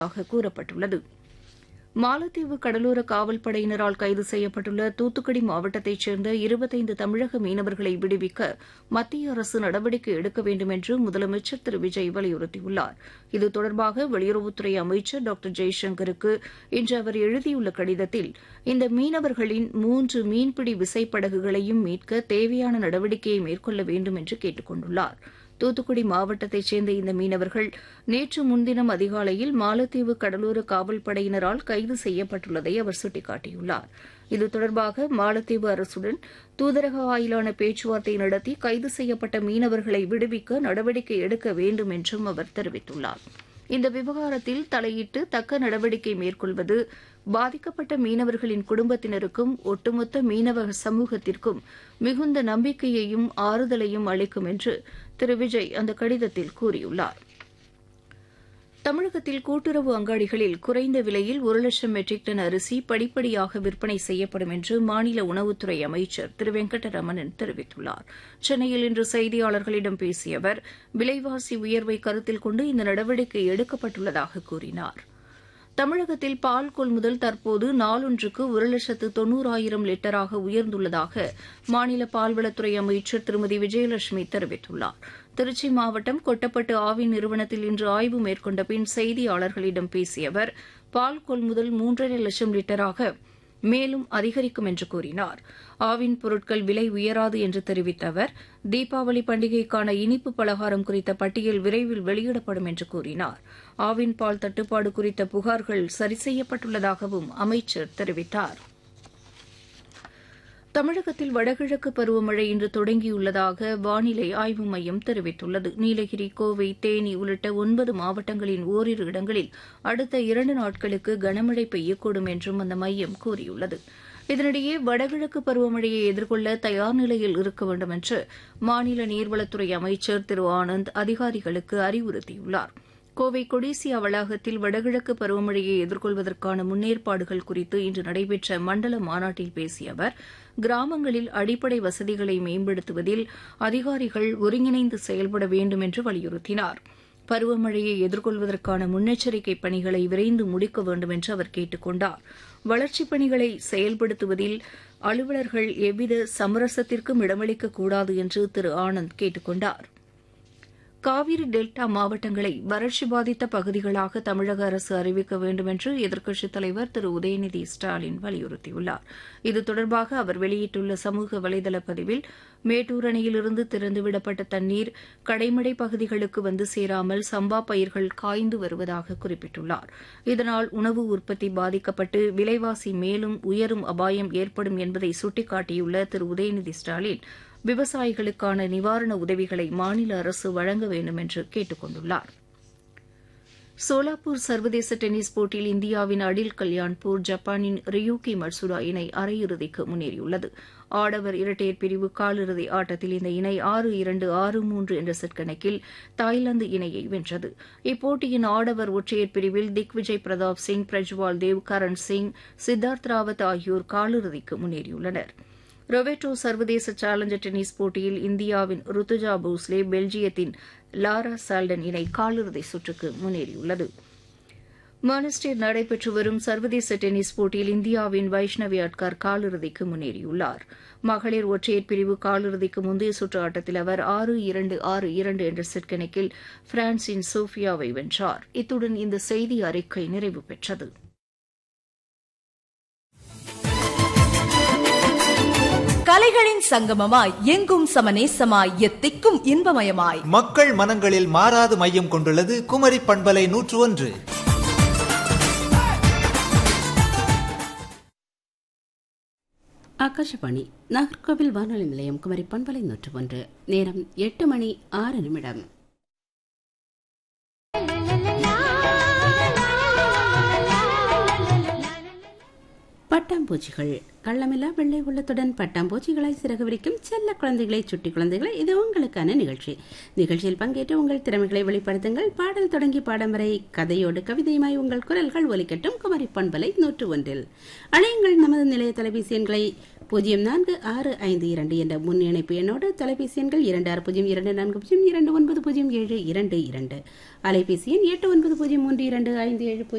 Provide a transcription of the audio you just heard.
உள்ளதாக கூறப்பட்டுள்ளது மாலத்தீவு கடலோர காவல்படையினரால் கைது செய்யப்பட்டுள்ள தூத்துக்குடி மாவட்டத்தைச் சேர்ந்த இருபத்தைந்து தமிழக மீனவர்களை விடுவிக்க மத்திய அரசு நடவடிக்கை எடுக்க வேண்டும் என்று முதலமைச்சர் திரு விஜய் வலியுறுத்தியுள்ளார் இது தொடர்பாக வெளியுறவுத்துறை அமைச்சர் டாக்டர் ஜெய்சங்கருக்கு இன்று அவர் எழுதியுள்ள கடிதத்தில் இந்த மீனவர்களின் மூன்று மீன்பிடி விசைப்படகுகளையும் மீட்க தேவையான நடவடிக்கையை மேற்கொள்ள வேண்டும் என்று கேட்டுக் கொண்டுள்ளார் தூத்துக்குடி மாவட்டத்தைச் சேர்ந்த இந்த மீனவர்கள் நேற்று முன்தினம் அதிகாலையில் மாலத்தீவு கடலோர காவல்படையினரால் கைது செய்யப்பட்டுள்ளதை அவர் சுட்டிக்காட்டியுள்ளார் இது தொடர்பாக மாலத்தீவு அரசுடன் தூதரக வாயிலான பேச்சுவார்த்தை நடத்தி கைது செய்யப்பட்ட மீனவர்களை விடுவிக்க நடவடிக்கை எடுக்க வேண்டும் என்றும் அவர் தெரிவித்துள்ளார் இந்த விவகாரத்தில் தலையிட்டு தக்க நடவடிக்கை மேற்கொள்வது பாதிக்கப்பட்ட மீனவர்களின் குடும்பத்தினருக்கும் ஒட்டுமொத்த மீனவ சமூகத்திற்கும் மிகுந்த நம்பிக்கையையும் ஆறுதலையும் அளிக்கும் என்று திரு விஜய் அந்த கடிதத்தில் கூறியுள்ளார் தமிழகத்தில் கூட்டுறவு அங்காடிகளில் குறைந்த விலையில் ஒரு லட்சம் மெட்ரிக் டன் அரிசி படிப்படியாக விற்பனை செய்யப்படும் என்று மாநில உணவுத்துறை அமைச்சர் திரு வெங்கடரமணன் தெரிவித்துள்ளார் சென்னையில் இன்று செய்தியாளர்களிடம் பேசிய அவர் விலைவாசி உயர்வை கருத்தில் கொண்டு இந்த நடவடிக்கை எடுக்கப்பட்டுள்ளதாக கூறினார் தமிழகத்தில் பால் கொள்முதல் தற்போது நாளொன்றுக்கு ஒரு லட்சத்து தொன்னூறாயிரம் லிட்டராக உயர்ந்துள்ளதாக மாநில பால்வளத்துறை அமைச்சர் திருமதி விஜயலட்சுமி தெரிவித்துள்ளார் திருச்சி மாவட்டம் கொட்டப்பட்டு ஆவின் நிறுவனத்தில் இன்று ஆய்வு மேற்கொண்ட பின் செய்தியாளர்களிடம் பேசிய அவர் பால் கொள்முதல் மூன்றரை லட்சம் லிட்டராக மேலும் அதிகரிக்கும் என்று கூறினார் ஆவின் பொருட்கள் விலை உயராது என்று தெரிவித்த அவர் தீபாவளி பண்டிகைக்கான இனிப்பு பலகாரம் குறித்த பட்டியல் விரைவில் வெளியிடப்படும் என்று கூறினார் ஆவின் பால் தட்டுப்பாடு குறித்த புகார்கள் சரி செய்யப்பட்டுள்ளதாகவும் அமைச்சர் தெரிவித்தார் தமிழகத்தில் வடகிழக்கு பருவமழை இன்று தொடங்கியுள்ளதாக வானிலை ஆய்வு மையம் தெரிவித்துள்ளது நீலகிரி கோவை தேனி உள்ளிட்ட ஒன்பது மாவட்டங்களின் ஓரிரு இடங்களில் அடுத்த இரண்டு நாட்களுக்கு கனமழை பெய்யக்கூடும் என்றும் அந்த மையம் கூறியுள்ளது இதனிடையே வடகிழக்கு பருவமழையை எதிர்கொள்ள தயார் நிலையில் இருக்க வேண்டும் என்று மாநில நீர்வளத்துறை அமைச்சர் திரு ஆனந்த் அதிகாரிகளுக்கு அறிவுறுத்தியுள்ளார் கோவை கொடிசியா வளாகத்தில் வடகிழக்கு பருவமழையை எதிர்கொள்வதற்கான முன்னேற்பாடுகள் குறித்து இன்று நடைபெற்ற மண்டல மாநாட்டில் பேசிய அவர் கிராமங்களில் அடிப்படை வசதிகளை மேம்படுத்துவதில் அதிகாரிகள் ஒருங்கிணைந்து செயல்பட வேண்டும் என்று வலியுறுத்தினார் பருவமழையை எதிர்கொள்வதற்கான முன்னெச்சரிக்கை பணிகளை விரைந்து முடிக்க வேண்டும் என்று அவர் கேட்டுக் கொண்டார் வளர்ச்சிப் பணிகளை செயல்படுத்துவதில் அலுவலர்கள் எவ்வித சமரசத்திற்கும் இடமளிக்கக்கூடாது என்று திரு ஆனந்த் கேட்டுக் கொண்டார் காவிரி டெல்டா மாவட்டங்களை வறட்சி பாதித்த பகுதிகளாக தமிழக அரசு அறிவிக்க வேண்டும் என்று எதிர்க்கட்சித் தலைவர் திரு உதயநிதி ஸ்டாலின் வலியுறுத்தியுள்ளார் இது தொடர்பாக அவர் வெளியிட்டுள்ள சமூக வலைதள பதிவில் மேட்டூர் அணையிலிருந்து திறந்துவிடப்பட்ட தண்ணீர் கடைமடை பகுதிகளுக்கு வந்து சேராமல் சம்பா பயிர்கள் காய்ந்து வருவதாக குறிப்பிட்டுள்ளார் இதனால் உணவு உற்பத்தி பாதிக்கப்பட்டு விலைவாசி மேலும் உயரும் அபாயம் ஏற்படும் என்பதை சுட்டிக்காட்டியுள்ள திரு உதயநிதி ஸ்டாலின் விவசாயிகளுக்கான நிவாரண உதவிகளை மாநில அரசு வழங்க வேண்டும் என்று கேட்டுக் கொண்டுள்ளார் சோலாப்பூர் சர்வதேச டென்னிஸ் போட்டியில் இந்தியாவின் அடில் கல்யாண்பூர் ஜப்பானின் ரியூகி மட்சுடா இணை அரையிறுதிக்கு முன்னேறியுள்ளது ஆடவர் இரட்டையர் பிரிவு காலிறுதி ஆட்டத்தில் இந்த இணை ஆறு இரண்டு ஆறு மூன்று என்ற செட் கணக்கில் தாய்லாந்து இணையை வென்றது இப்போட்டியின் ஆடவர் ஒற்றையர் பிரிவில் திக்விஜய் பிரதாப் சிங் பிரஜ்வால் தேவ் கரண் சிங் சித்தார்த் ராவத் ஆகியோர் காலிறுதிக்கு முன்னேறியுள்ளனா் ரொவேட்டோ சர்வதேச சேலஞ்சர் டென்னிஸ் போட்டியில் இந்தியாவின் ருத்துஜா போஸ்லே பெல்ஜியத்தின் லாரா சால்டன் இணை காலிறுதி சுற்றுக்கு முன்னேறியுள்ளது மானஸ்டேர் நடைபெற்று வரும் சர்வதேச டென்னிஸ் போட்டியில் இந்தியாவின் வைஷ்ணவி அட்கார் காலிறுதிக்கு முன்னேறியுள்ளார் மகளிர் ஒற்றையர் பிரிவு காலிறுதிக்கு முந்தைய சுற்று ஆட்டத்தில் அவர் ஆறு இரண்டு ஆறு இரண்டு என்ற செட் கணக்கில் பிரான்சின் சோஃபியாவை வென்றார் இத்துடன் இந்த செய்தி அறிக்கை நிறைவு பெற்றது கலைகளின் சங்கமமாய் எங்கும் சமநேசமாய் எத்திக்கும் இன்பமயமாய் மக்கள் மனங்களில் மாறாது மையம் கொண்டுள்ளது குமரி பண்பலை நூற்று ஒன்று ஆகாஷவாணி நாகர்கோவில் வானொலி நிலையம் குமரி பண்பலை நூற்று ஒன்று நேரம் எட்டு மணி ஆறு நிமிடம் பட்டாம்பூச்சிகள் கள்ளமில்லா வெள்ளை உள்ளத்துடன் பட்டாம்பூச்சிகளை சிறகு விரிக்கும் செல்ல குழந்தைகளை சுட்டி குழந்தைகளை இது உங்களுக்கான நிகழ்ச்சி நிகழ்ச்சியில் பங்கேற்று உங்கள் திறமைகளை வெளிப்படுத்துங்கள் பாடல் தொடங்கி பாடம் வரை கதையோடு கவிதையுமாய் உங்கள் குரல்கள் ஒலிக்கட்டும் குமரி பண்பலை நூற்று ஒன்றில் அழையுங்கள் நமது நிலைய தொலைபேசி எண்களை பூஜ்ஜியம் நான்கு ஆறு ஐந்து இரண்டு என்ற முன் இணைப்பு எண்ணோடு தொலைபேசி எண்கள் இரண்டு ஆறு பூஜ்ஜியம் இரண்டு நான்கு பூஜ்ஜியம் இரண்டு ஒன்பது பூஜ்ஜியம் ஏழு இரண்டு இரண்டு அலைபேசி எண் எட்டு ஒன்பது பூஜ்ஜியம் மூன்று இரண்டு ஐந்து ஏழு பூஜ்ஜியம்